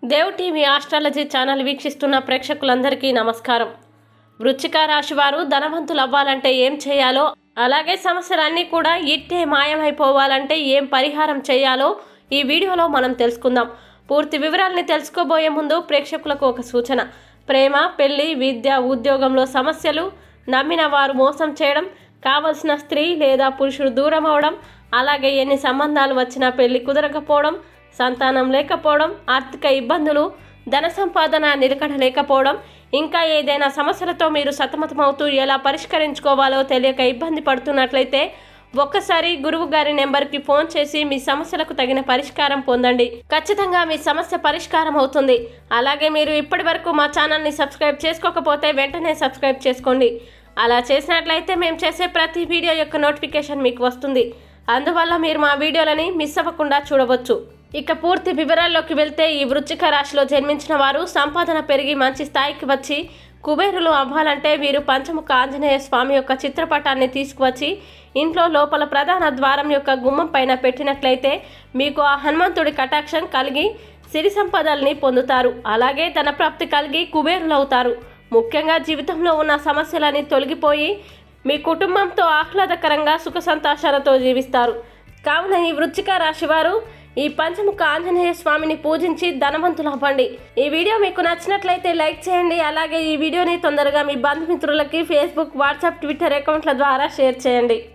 Dev TV astrology channel వీక్షిస్తున్న ప్రేక్షకులందరికీ నమస్కారం వృచ్చిక రాశి వారు ధనవంతులు అవ్వాలంటే ఏం చేయాలో అలాగే సమస్యలన్నీ కూడా ఇట్టే మాయమైపోవాలంటే ఏం పరిహారం చేయాలో ఈ వీడియోలో మనం తెలుసుకుందాం పూర్తి వివరాల్ని తెలుసుకోబోయే ముందు ప్రేక్షకులకు ఒక సూచన ప్రేమ పెళ్లి విద్య ఉద్యోగంలో సమస్యలు నమ్మిన వారు మోసం చేయడం కావలసిన స్త్రీ లేదా పురుషుడు దూరం అవడం అలాగే ఎన్ని సంబంధాలు వచ్చినా పెళ్లి కుదరకపోవడం సంతానం లేకపోవడం ఆర్థిక ఇబ్బందులు ధన సంపాదన నిలకడ లేకపోవడం ఇంకా ఏదైనా సమస్యలతో మీరు సతమతమవుతూ ఎలా పరిష్కరించుకోవాలో తెలియక ఇబ్బంది పడుతున్నట్లయితే ఒక్కసారి గురువు గారి నెంబర్కి ఫోన్ చేసి మీ సమస్యలకు తగిన పరిష్కారం పొందండి ఖచ్చితంగా మీ సమస్య పరిష్కారం అవుతుంది అలాగే మీరు ఇప్పటి వరకు మా ఛానల్ని సబ్స్క్రైబ్ చేసుకోకపోతే వెంటనే సబ్స్క్రైబ్ చేసుకోండి అలా చేసినట్లయితే మేము చేసే ప్రతి వీడియో యొక్క నోటిఫికేషన్ మీకు వస్తుంది అందువల్ల మీరు మా వీడియోలని మిస్ అవ్వకుండా చూడవచ్చు ఇక పూర్తి వివరాల్లోకి వెళ్తే ఈ వృశ్చిక రాశిలో జన్మించిన వారు సంపాదన పెరిగి మంచి స్థాయికి వచ్చి కుబేరులు అవ్వాలంటే వీరు పంచముఖ ఆంజనేయ స్వామి యొక్క చిత్రపటాన్ని తీసుకువచ్చి ఇంట్లో లోపల ప్రధాన ద్వారం యొక్క గుమ్మం పైన పెట్టినట్లయితే మీకు ఆ హనుమంతుడి కటాక్షం కలిగి సిరి సంపదల్ని పొందుతారు అలాగే ధన ప్రాప్తి కలిగి కుబేరులవుతారు ముఖ్యంగా జీవితంలో ఉన్న సమస్యలని తొలగిపోయి మీ కుటుంబంతో ఆహ్లాదకరంగా సుఖ సంతోషాలతో జీవిస్తారు కావున ఈ వృచ్చిక రాశి వారు ఈ పంచముఖ ఆంజనేయ స్వామిని పూజించి ధనవంతులు అవ్వండి ఈ వీడియో మీకు నచ్చినట్లయితే లైక్ చేయండి అలాగే ఈ వీడియోని తొందరగా మీ బంధుమిత్రులకి ఫేస్బుక్ వాట్సాప్ ట్విట్టర్ అకౌంట్ల ద్వారా షేర్ చేయండి